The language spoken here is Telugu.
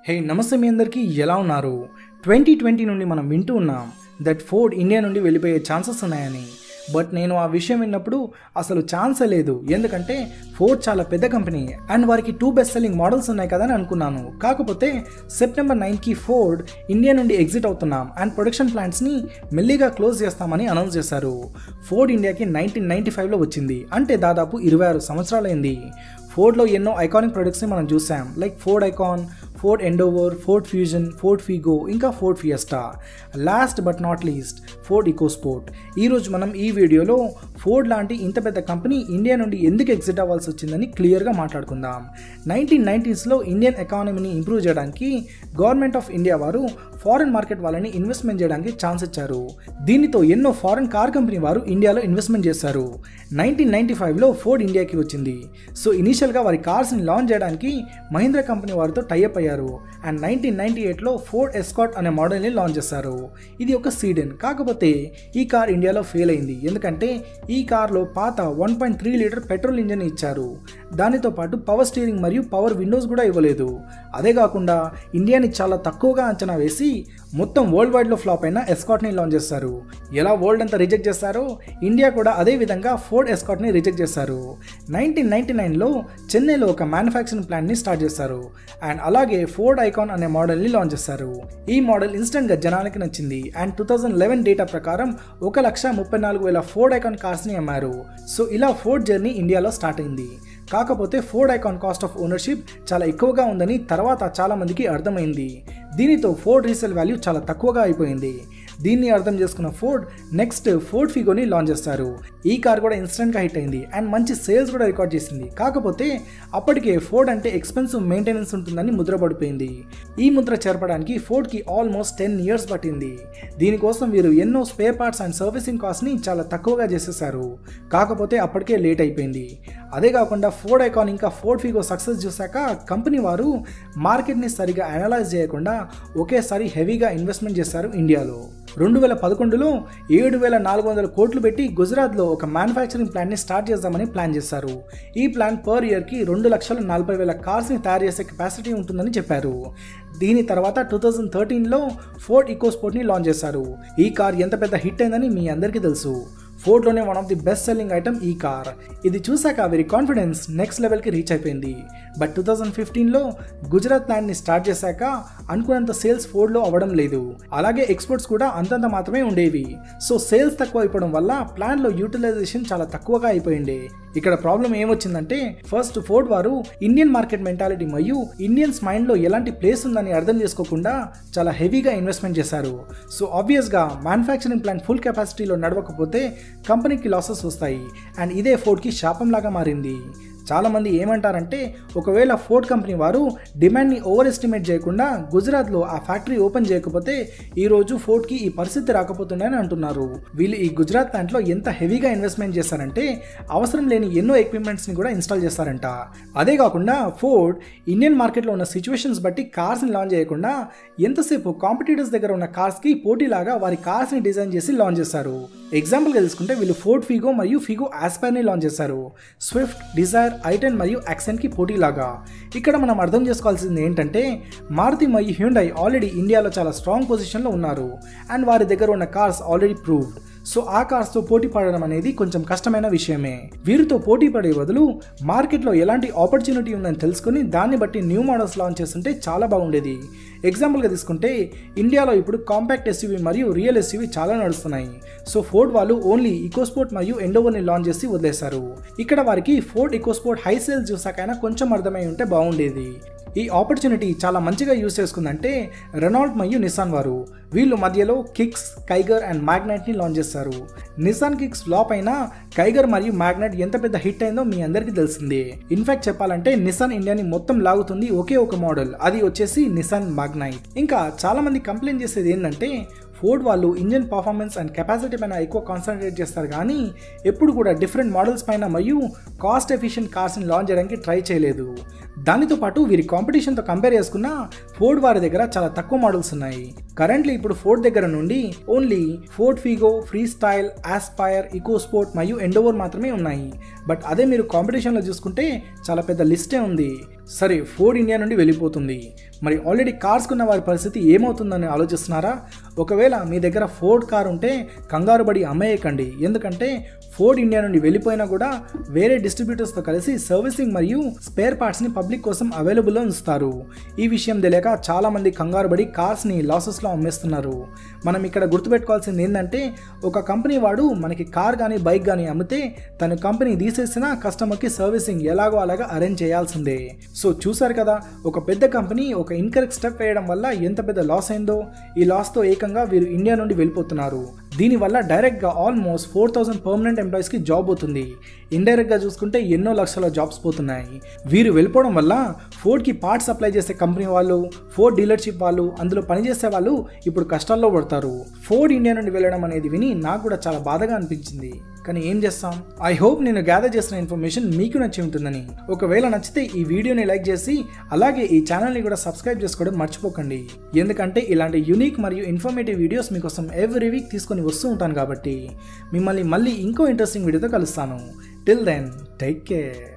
హే నమస్తే మీ అందరికీ ఎలా ఉన్నారు ట్వంటీ ట్వంటీ నుండి మనం వింటూ ఉన్నాం దట్ ఫోర్డ్ ఇండియా నుండి వెళ్ళిపోయే ఛాన్సెస్ ఉన్నాయని బట్ నేను ఆ విషయం విన్నప్పుడు అసలు ఛాన్సే లేదు ఎందుకంటే ఫోర్డ్ చాలా పెద్ద కంపెనీ అండ్ వారికి టూ బెస్ట్ సెల్లింగ్ మోడల్స్ ఉన్నాయి కదా అని అనుకున్నాను కాకపోతే సెప్టెంబర్ నైన్కి ఫోర్డ్ ఇండియా నుండి ఎగ్జిట్ అవుతున్నాం అండ్ ప్రొడక్షన్ ప్లాంట్స్ని మెల్లిగా క్లోజ్ చేస్తామని అనౌన్స్ చేశారు ఫోర్డ్ ఇండియాకి నైన్టీన్ నైన్టీ ఫైవ్లో వచ్చింది అంటే దాదాపు ఇరవై ఆరు సంవత్సరాలైంది ఫోర్డ్లో ఎన్నో ఐకానిక్ ప్రొడక్ట్స్ని మనం చూసాం like Ford Ikon Ford Endeavour Ford Fusion Ford Figo ఇంకా Ford Fiesta last but not least Ford EcoSport ఈరోజు మనం ఈ వీడియోలో ఫోర్డ్ లాంటి ఇంత పెద్ద కంపెనీ ఇండియా నుండి ఎందుకు ఎగ్జిట్ అవ్వాల్సి వచ్చిందని క్లియర్గా మాట్లాడుకుందాం నైన్టీన్ నైంటీస్లో ఇండియన్ ఎకానమీని ఇంప్రూవ్ చేయడానికి గవర్నమెంట్ ఆఫ్ ఇండియా వారు ఫారెన్ మార్కెట్ వాళ్ళని ఇన్వెస్ట్మెంట్ చేయడానికి ఛాన్స్ ఇచ్చారు దీనితో ఎన్నో ఫారెన్ కార్ కంపెనీ వారు ఇండియాలో ఇన్వెస్ట్మెంట్ చేశారు నైన్టీన్ నైన్టీ ఫైవ్లో ఫోర్డ్ ఇండియాకి వచ్చింది సో ఇనీషియల్గా వారి కార్స్ని లాంచ్ చేయడానికి మహీంద్రా కంపెనీ వారితో టైఅప్ అయ్యారు అండ్ నైన్టీన్ నైన్టీ ఎయిట్లో ఫోర్డ్ ఎస్కాట్ అనే మోడల్ని లాంచ్ చేశారు ఇది ఒక సీడెన్ కాకపోతే ఈ కార్ ఇండియాలో ఫెయిల్ అయింది ఎందుకంటే ఈ కార్లో పాత one point three litre petrol engine ఇచ్చారు దానితో పాటు పవర్ స్టీరింగ్ మరియు పవర్ విండోస్ కూడా ఇవ్వలేదు అదే కాకుండా ఇండియాని చాలా తక్కువగా అంచనా వేసి మొత్తం వరల్డ్ వైడ్లో ఫ్లాప్ అయిన ఎస్కాట్ని లాంచ్ చేస్తారు ఎలా వరల్డ్ అంతా రిజెక్ట్ చేస్తారో ఇండియా కూడా అదే విధంగా ఫోర్డ్ ఎస్కాట్ని రిజెక్ట్ చేశారు నైన్టీన్ నైన్టీ నైన్లో చెన్నైలో ఒక మ్యానుఫ్యాక్చరింగ్ ప్లాంట్ని స్టార్ట్ చేస్తారు అండ్ అలాగే ఫోర్డ్ ఐకాన్ అనే మోడల్ని లాంచ్ చేస్తారు ఈ మోడల్ ఇన్స్టెంట్గా జనానికి నచ్చింది and two thousand eleven data ప్రకారం ఒక లక్ష ముప్పై నాలుగు వేల ఫోర్డ్ ఐకాన్ కార్స్ని అమ్మారు సో ఇలా ఫోర్డ్ జర్నీ ఇండియాలో స్టార్ట్ అయింది కాకపోతే Ford Ikon cost of ownership చాలా ఎక్కువగా ఉందని తర్వాత చాలా మందికి అర్థమైంది దీనితో ఫోర్డ్ రీసేల్ వాల్యూ చాలా తక్కువగా అయిపోయింది దీన్ని అర్థం చేసుకున్న ఫోర్డ్ నెక్స్ట్ ఫోర్డ్ ఫిగోని లాంచ్ చేస్తారు ఈ కార్ కూడా ఇన్స్టెంట్గా హిట్ అయింది అండ్ మంచి సేల్స్ కూడా రికార్డ్ చేసింది కాకపోతే అప్పటికే ఫోర్డ్ అంటే ఎక్స్పెన్సివ్ మెయింటెనెన్స్ ఉంటుందని ముద్ర పడిపోయింది ఈ ముద్ర చేర్పడానికి ఫోర్డ్కి ఆల్మోస్ట్ టెన్ ఇయర్స్ పట్టింది దీనికోసం వీరు ఎన్నో స్పేర్ పార్ట్స్ అండ్ సర్వీసింగ్ కాస్ట్ని చాలా తక్కువగా చేసేసారు కాకపోతే అప్పటికే లేట్ అయిపోయింది అదే కాకుండా ఫోర్డ్ ఐకాన్ ఇంకా ఫోర్డ్ ఫిగో సక్సెస్ చూశాక కంపెనీ వారు మార్కెట్ని సరిగా అనలైజ్ చేయకుండా ఒకేసారి హెవీగా ఇన్వెస్ట్మెంట్ చేశారు ఇండియాలో రెండు వేల పదకొండులో ఏడు వేల నాలుగు వందల కోట్లు పెట్టి గుజరాత్లో ఒక మ్యానుఫ్యాక్చరింగ్ ప్లాంట్ని స్టార్ట్ చేద్దామని ప్లాన్ చేశారు ఈ ప్లాన్ పర్ ఇయర్కి రెండు లక్షల నలభై వేల కార్స్ని తయారు చేసే కెపాసిటీ ఉంటుందని చెప్పారు దీని తర్వాత టూ థౌజండ్ థర్టీన్లో ఫోర్డ్ ఈకోస్పోర్ట్ని లాంచ్ చేశారు ఈ కార్ ఎంత పెద్ద హిట్ అయిందని మీ అందరికీ తెలుసు ఫోర్డ్లోనే one of the best selling item ఈ కార్ ఇది చూశాక వీరి కాన్ఫిడెన్స్ నెక్స్ట్ లెవెల్కి రీచ్ అయిపోయింది బట్ టూ థౌజండ్ ఫిఫ్టీన్లో గుజరాత్ ప్లాంట్ని స్టార్ట్ చేశాక అనుకున్నంత సేల్స్ ఫోర్డ్లో అవ్వడం లేదు అలాగే ఎక్స్పోర్ట్స్ కూడా అంతంత మాత్రమే ఉండేవి సో సేల్స్ తక్కువ అయిపోవడం వల్ల ప్లాన్లో యూటిలైజేషన్ చాలా తక్కువగా అయిపోయింది ఇక్కడ ప్రాబ్లం ఏమొచ్చిందంటే ఫస్ట్ ఫోర్డ్ వారు ఇండియన్ మార్కెట్ మెంటాలిటీ మరియు ఇండియన్స్ మైండ్లో ఎలాంటి ప్లేస్ ఉందని అర్థం చేసుకోకుండా చాలా హెవీగా ఇన్వెస్ట్మెంట్ చేశారు సో ఆబ్వియస్గా మ్యానుఫ్యాక్చరింగ్ ప్లాంట్ ఫుల్ కెపాసిటీలో నడవకపోతే కంపెనీకి లాసెస్ వస్తాయి అండ్ ఇదే ఫోర్డ్కి శాపంలాగా మారింది చాలామంది ఏమంటారంటే ఒకవేళ ఫోర్డ్ కంపెనీ వారు డిమాండ్ని ఓవర్ ఎస్టిమేట్ చేయకుండా గుజరాత్లో ఆ ఫ్యాక్టరీ ఓపెన్ చేయకపోతే ఈరోజు ఫోర్డ్కి ఈ పరిస్థితి రాకపోతుందని అంటున్నారు వీళ్ళు ఈ గుజరాత్ ప్లాంట్లో ఎంత హెవీగా ఇన్వెస్ట్మెంట్ చేశారంటే అవసరం లేని ఎన్నో ఎక్విప్మెంట్స్ని కూడా ఇన్స్టాల్ చేస్తారంట అదే కాకుండా ఫోర్డ్ ఇండియన్ మార్కెట్లో ఉన్న సిచ్యువేషన్స్ బట్టి కార్స్ని లాంచ్ చేయకుండా ఎంతసేపు కాంపిటీటర్స్ దగ్గర ఉన్న కార్స్కి పోటీలాగా వారి కార్స్ని డిజైన్ చేసి లాంచ్ చేశారు ఎగ్జాంపుల్గా తీసుకుంటే వీళ్ళు ఫోర్డ్ ఫిగో మరియు ఫిగో ఆస్పైర్ని లాంచ్ చేశారు స్విఫ్ట్ డిజైర్ ఐటెన్ మరియు యాక్సెన్కి పోటీలాగా ఇక్కడ మనం అర్థం చేసుకోవాల్సింది ఏంటంటే మారుతి మరియు హ్యూండై ఆల్రెడీ ఇండియాలో చాలా స్ట్రాంగ్ పొజిషన్లో ఉన్నారు అండ్ వారి దగ్గర ఉన్న కార్స్ ఆల్రెడీ ప్రూవ్డ్ సో ఆ కార్స్తో పోటీ పడడం అనేది కొంచెం కష్టమైన విషయమే వీరితో పోటీ పడే బదులు మార్కెట్లో ఎలాంటి ఆపర్చునిటీ ఉందని తెలుసుకుని దాన్ని బట్టి న్యూ మోడల్స్ లాంచ్ చేస్తుంటే చాలా బాగుండేది ఎగ్జాంపుల్గా తీసుకుంటే ఇండియాలో ఇప్పుడు కాంపాక్ట్ ఎస్యూవీ మరియు రియల్ ఎస్యూవీ చాలా నడుస్తున్నాయి సో ఫోర్డ్ వాళ్ళు ఓన్లీ ఈకోస్పోర్ట్ మరియు ఎండోవర్ని లాంచ్ చేసి వదిలేశారు ఇక్కడ వారికి ఫోర్డ్ ఈకోస్పోర్ట్ హై సేల్స్ చూసాకైనా కొంచెం అర్థమై ఉంటే బాగుండేది ఈ ఆపర్చునిటీ చాలా మంచిగా యూస్ చేసుకుందంటే రెనాల్డ్ మరియు నిసాన్ వారు వీళ్ళు మధ్యలో కిక్స్ కైగర్ అండ్ మ్యాగ్నెట్ని లాంచ్ చేస్తారు నిసాన్ కిక్స్ ఫ్లాప్ అయినా కైగర్ మరియు మ్యాగ్నెట్ ఎంత పెద్ద హిట్ అయిందో మీ అందరికీ తెలిసిందే ఇన్ఫాక్ట్ చెప్పాలంటే నిసాన్ ఇండియాని మొత్తం లాగుతుంది ఒకే ఒక మోడల్ అది వచ్చేసి నిసాన్ మ్యాగ్నైట్ ఇంకా చాలా మంది కంప్లైంట్ చేసేది ఏంటంటే ఫోర్డ్ వాళ్ళు ఇంజన్ పర్ఫార్మెన్స్ అండ్ కెపాసిటీ పైన ఎక్కువ కాన్సన్ట్రేట్ చేస్తారు కానీ ఎప్పుడు కూడా డిఫరెంట్ మోడల్స్ పైన మరియు కాస్ట్ ఎఫిషియెంట్ కార్స్ని లాంచ్ చేయడానికి ట్రై చేయలేదు దానితో పాటు వీరి కాంపిటీషన్తో కంపేర్ చేసుకున్న ఫోర్డ్ వారి దగ్గర చాలా తక్కువ మోడల్స్ ఉన్నాయి కరెంట్లీ ఇప్పుడు ఫోర్డ్ దగ్గర నుండి only Ford Figo Freestyle Aspire EcoSport మరియు ఎండోవర్ మాత్రమే ఉన్నాయి బట్ అదే మీరు కాంపిటీషన్లో చూసుకుంటే చాలా పెద్ద లిస్టే ఉంది సరే ఫోర్డ్ ఇండియా నుండి వెళ్ళిపోతుంది మరి ఆల్రెడీ కార్స్ కొన్న వారి పరిస్థితి ఏమవుతుందని ఆలోచిస్తున్నారా ఒకవేళ మీ దగ్గర ఫోర్డ్ కార్ ఉంటే కంగారు పడి అమ్మేయకండి ఎందుకంటే ఫోర్డ్ ఇండియా నుండి వెళ్ళిపోయినా కూడా వేరే డిస్ట్రిబ్యూటర్స్తో కలిసి సర్వీసింగ్ మరియు స్పేర్ పార్ట్స్ని పబ్లిక్ కోసం అవైలబుల్లో ఉంచుతారు ఈ విషయం తెలియక చాలామంది కంగారు పడి కార్స్ని లాసెస్లో అమ్మేస్తున్నారు మనం ఇక్కడ గుర్తుపెట్టుకోవాల్సింది ఏంటంటే ఒక కంపెనీ వాడు మనకి కార్ కానీ బైక్ కానీ అమ్మితే తన కంపెనీ తీసేసిన కస్టమర్కి సర్వీసింగ్ ఎలాగో అలాగా అరేంజ్ చేయాల్సిందే సో చూసారు కదా ఒక పెద్ద కంపెనీ ఒక ఇన్కరెక్ట్ స్టెప్ వేయడం వల్ల ఎంత పెద్ద లాస్ అయిందో ఈ లాస్తో ఏకంగా వీరు ఇండియా నుండి వెళ్ళిపోతున్నారు దీనివల్ల డైరెక్ట్గా ఆల్మోస్ట్ ఫోర్ థౌసండ్ పర్మనెంట్ ఎంప్లాయీస్కి జాబ్ అవుతుంది ఇండైరెక్ట్గా చూసుకుంటే ఎన్నో లక్షల జాబ్స్ పోతున్నాయి వీరు వెళ్ళిపోవడం వల్ల ఫోర్డ్కి పార్ట్స్ సప్లై చేసే కంపెనీ వాళ్ళు ఫోర్డ్ డీలర్షిప్ వాళ్ళు అందులో పనిచేసే వాళ్ళు ఇప్పుడు కష్టాల్లో పడతారు ఫోర్డ్ ఇండియా నుండి వెళ్ళడం అనేది విని నాకు కూడా చాలా బాధగా అనిపించింది కానీ ఏం చేస్తాం ఐ హోప్ నేను గ్యాదర్ చేసిన ఇన్ఫర్మేషన్ మీకు నచ్చి ఉంటుందని ఒకవేళ నచ్చితే ఈ వీడియోని లైక్ చేసి అలాగే ఈ ఛానల్ని కూడా సబ్స్క్రైబ్ చేసుకోవడం మర్చిపోకండి ఎందుకంటే ఇలాంటి యూనిక్ మరియు ఇన్ఫర్మేటివ్ వీడియోస్ మీకోసం ఎవ్రీ వీక్ తీసుకొని వస్తూ ఉంటాను కాబట్టి మిమ్మల్ని మళ్ళీ ఇంకో ఇంట్రెస్టింగ్ వీడియోతో కలుస్తాను టిల్ దెన్ టేక్ కేర్